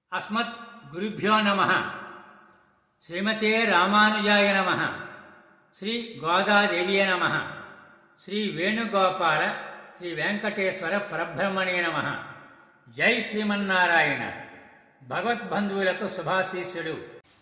అస్మత్ గురుభ్యో నమ శ్రీమతే రామానుజాయ నమ శ్రీ గోదాదేవియ నమ శ్రీ వేణుగోపాల శ్రీ వెంకటేశ్వర పరబ్రహ్మణే నమ జై శ్రీమన్నారాయణ భగవద్బంధువులకు శుభాశీస్సుడు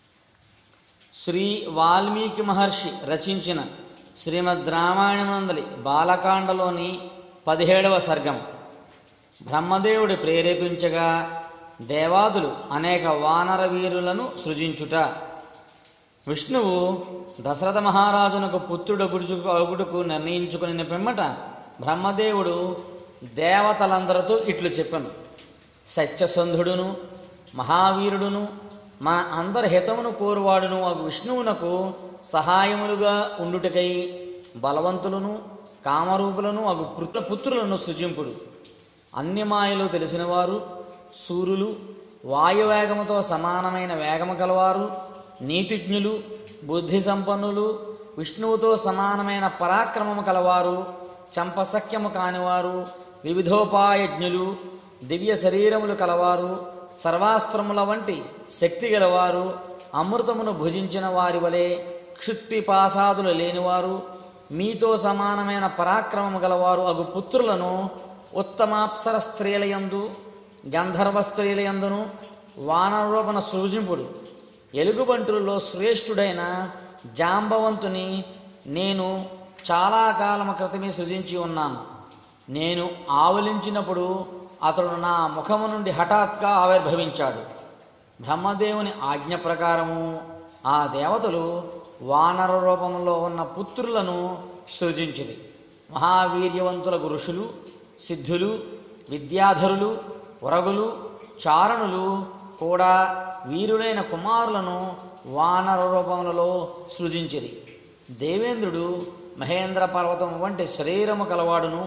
శ్రీ వాల్మీకి మహర్షి రచించిన శ్రీమద్ రామాయణమందలి బాలకాండలోని పదిహేడవ సర్గం బ్రహ్మదేవుడి ప్రేరేపించగా దేవాదులు అనేక వానర వీరులను సృజించుట విష్ణువు దశరథ మహారాజునకు పుత్రుడు అగుడుకు నిర్ణయించుకుని పిమ్మట బ్రహ్మదేవుడు దేవతలందరితో ఇట్లు చెప్పను సత్యసంధుడును మహావీరుడును మన అందరి హితమును కోరువాడును ఆ విష్ణువునకు సహాయములుగా ఉండుటకై బలవంతులను కామరూపులను అగు పుత్ర పుత్రులను సృజింపుడు అన్ని మాయలు తెలిసినవారు సూర్యులు వాయువేగముతో సమానమైన వేగము కలవారు నీతిజ్ఞులు బుద్ధి సంపన్నులు విష్ణువుతో సమానమైన పరాక్రమము కలవారు చంపసఖ్యము కానివారు వివిధోపాయజ్ఞులు దివ్య శరీరములు కలవారు సర్వాస్త్రముల వంటి శక్తి గలవారు అమృతమును భుజించిన వారి వలె క్షుత్పిపాసాదులు లేనివారు మీతో సమానమైన పరాక్రమము గలవారు అగు పుత్రులను ఉత్తమాప్సర స్త్రీలయందు గంధర్వ స్త్రీలయందును వానరూపణ సృజింపుడు ఎలుగుబంటులలో శ్రేష్ఠుడైన జాంబవంతుని నేను చాలా కాలము క్రితమే సృజించి ఉన్నాను నేను ఆవలించినప్పుడు అతడు నా ముఖము నుండి హఠాత్గా ఆవిర్భవించాడు బ్రహ్మదేవుని ఆజ్ఞ ప్రకారము ఆ దేవతలు వానర రూపంలో ఉన్న పుత్రులను సృజించిరి మహావీర్యవంతులకు ఋషులు సిద్ధులు విద్యాధరులు వరగులు చారణులు కూడా వీరుడైన కుమారులను వానర రూపములలో సృజించిరి దేవేంద్రుడు మహేంద్ర పర్వతం వంటి శరీరము కలవాడును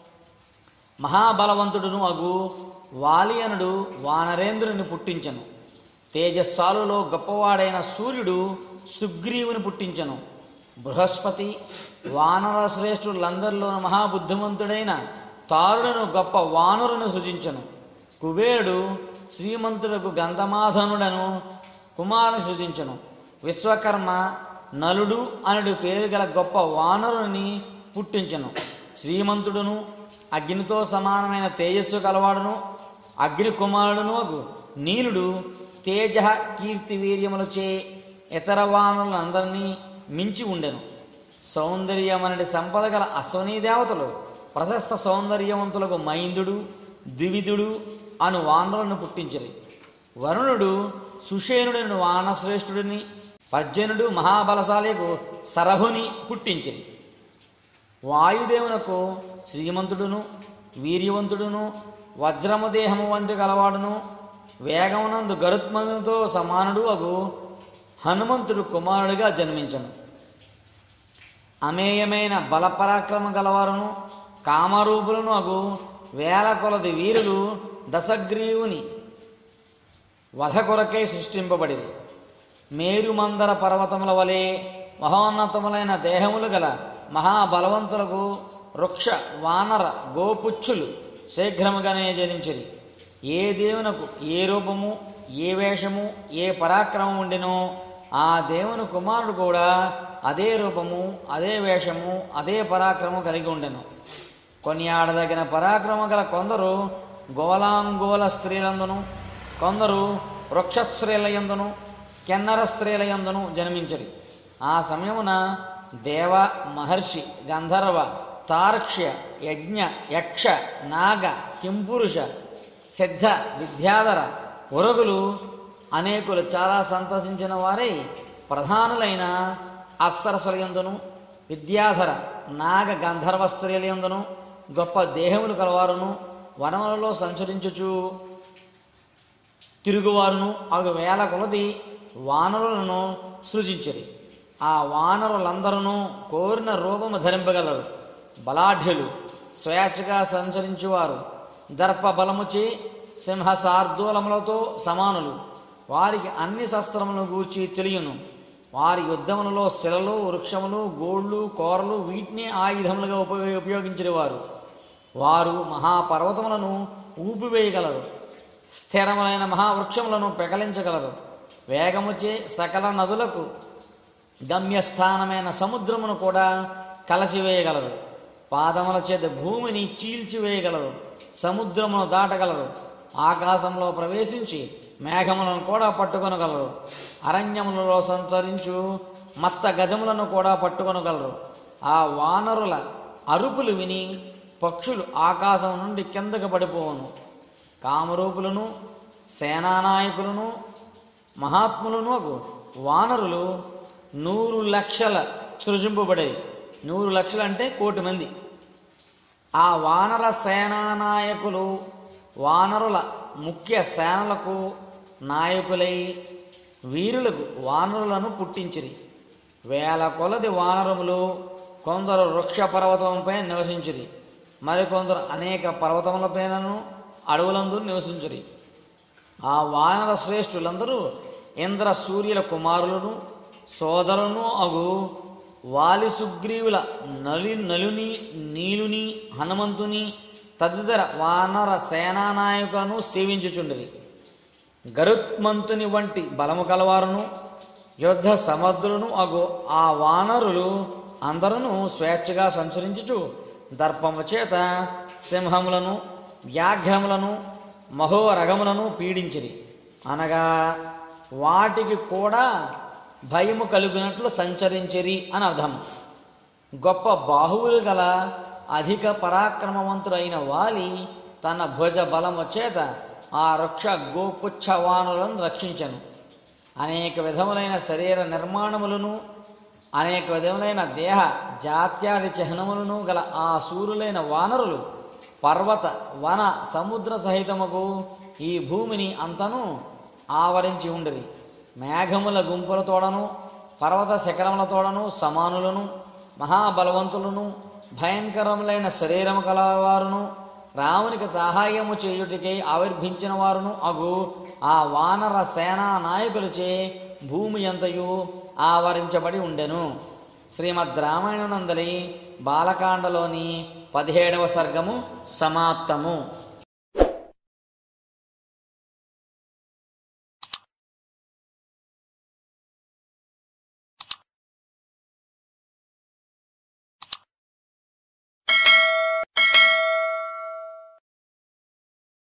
మహాబలవంతుడును అగు వాలియనుడు వానరేంద్రుని పుట్టించను తేజస్సాలులో గొప్పవాడైన సూర్యుడు సుగ్రీవుని పుట్టించను బృహస్పతి వానర శ్రేష్ఠులందరిలో మహాబుద్ధిమంతుడైన తారుడును గొప్ప వానరును సృజించను కుబేరుడు శ్రీమంతుడకు గంధమాధనుడను కుమారుని సృజించను విశ్వకర్మ నలుడు అనుడి పేరు గల గొప్ప వానరుని పుట్టించను శ్రీమంతుడును అగ్నితో సమానమైన తేజస్సు కలవాడును అగ్ని కుమారుడును అగు నీలుడు తేజ కీర్తి వీర్యములచే ఇతర వానరులందరినీ మించి ఉండెను సౌందర్యమనడి సంపద గల అశ్వనీ దేవతలు ప్రశస్త సౌందర్యవంతులకు మైందుడు ద్వివిధుడు అను వానరులను పుట్టించరు వరుణుడు సుషేనుడని వానశ్రేష్ఠుడిని పర్జనుడు మహాబలశాలికు సరభుని పుట్టించింది వాయుదేవునకు శ్రీమంతుడును వీర్యవంతుడును వజ్రము దేహము వంటి కలవాడును వేగమునందు గరుత్మంతుతో సమానుడు అగు హనుమంతుడు కుమారుడిగా జన్మించను అమేయమైన బలపరాక్రమ గలవారును కామరూపులను అగు వేల కొలది వీరులు దశగ్రీవుని వధ కొరకై సృష్టింపబడిరి మేరుమందర పర్వతముల వలె మహోన్నతములైన దేహములు గల మహాబలవంతులకు వృక్ష వానర గోపుచ్చులు శీఘ్రముగానే జనించిరి ఏ దేవునకు ఏ రూపము ఏ వేషము ఏ పరాక్రమం ఉండినో ఆ దేవుని కుమారుడు కూడా అదే రూపము అదే వేషము అదే పరాక్రమం కలిగి ఉండెను కొనియాడదగిన పరాక్రమం గల కొందరు గోలాంగోల స్త్రీలందును కొందరు వృక్ష స్త్రీలయందును కెన్నర స్త్రీలయందును జన్మించరి ఆ సమయమున దేవ మహర్షి గంధర్వ తార్క్ష్య యజ్ఞ యక్ష నాగ కింపురుష సిద్ధ విద్యాధర ఉరగులు అనేకులు చాలా సంతసించిన వారై ప్రధానులైన అప్సరసలయందును విద్యాధర నాగ గంధర్వ స్త్రీలయందును గొప్ప దేహములు కలవారును వనములలో సంచరించుచు తిరుగువారును అగు వేల కొలది వానరులను సృజించరి ఆ వానరులందరూ కోరిన రూపము ధరింపగలరు బలాఢ్యులు స్వేచ్ఛగా సంచరించువారు దర్ప బలముచే సింహ శార్దూలములతో సమానులు వారికి అన్ని శస్త్రములను గూర్చి తెలియను వారి యుద్ధములలో శిలలు వృక్షములు గోళ్ళు కోరలు వీటిని ఆయుధములుగా ఉపయోగించిన వారు వారు మహాపర్వతములను ఊపివేయగలరు స్థిరములైన మహావృక్షములను పెకలించగలరు వేగముచే సకల నదులకు గమ్యస్థానమైన సముద్రమును కూడా కలసివేయగలరు పాదముల చేత భూమిని చీల్చివేయగలరు సముద్రమును దాటగలరు ఆకాశంలో ప్రవేశించి మేఘములను కూడా పట్టుకొనగలరు అరణ్యములలో సంచరించు మత్త గజములను కూడా పట్టుకొనగలరు ఆ వానరుల అరుపులు విని పక్షులు ఆకాశం నుండి కిందకు పడిపోవును కామరూపులను సేనానాయకులను మహాత్ములను అగు వానరులు నూరు లక్షల సృజింపబడేవి నూరు లక్షలు అంటే కోటి మంది ఆ వానర సేనానాయకులు వానరుల ముఖ్య సేనలకు నాయకులై వీరులకు వానరులను పుట్టించిరి వేల కొలది వానరములు కొందరు వృక్ష పర్వతంపై నివసించిరి మరికొందరు అనేక పర్వతములపైనను అడవులందు నివసించిరి ఆ వానర శ్రేష్ఠులందరూ ఇంద్ర సూర్యుల కుమారులను సోదరులను అగు వాలి సుగ్రీవుల నలి నలుని నీలుని హనుమంతుని తదితర వానర సేనానాయకులను సేవించుచుండిరి గరుత్మంతుని వంటి బలము కలవారును యుద్ధ సమర్థులను అగు ఆ వానరులు అందరూ స్వేచ్ఛగా సంచరించుచు దర్పము చేత సింహములను వ్యాఘ్రములను మహోరగములను పీడించిరి అనగా వాటికి కూడా భయము కలిగినట్లు సంచరించిరి అని అర్థం గొప్ప బాహువులు గల అధిక పరాక్రమవంతుడైన వాలి తన భుజ బలము చేత ఆ వృక్ష గోపుచ్చవానులను రక్షించను అనేక విధములైన శరీర నిర్మాణములను అనేక విధములైన దేహ జాత్యాది చిహ్నములను గల ఆ సూర్యులైన వానరులు పర్వత వన సముద్ర సహితముకు ఈ భూమిని అంతను ఆవరించి ఉండిరి మేఘముల గుంపులతోడను పర్వత శిఖరములతోడను సమానులను మహాబలవంతులను భయంకరములైన శరీరము కలవారును రామునికి సహాయము చేయుటికై ఆవిర్భించిన వారును అగు ఆ వానర సేనా నాయకులచే భూమి ఎంతయు ఆవరించబడి ఉండెను శ్రీమద్ రామాయణనందలి బాలకాండలోని పదిహేడవ సర్గము సమాప్తము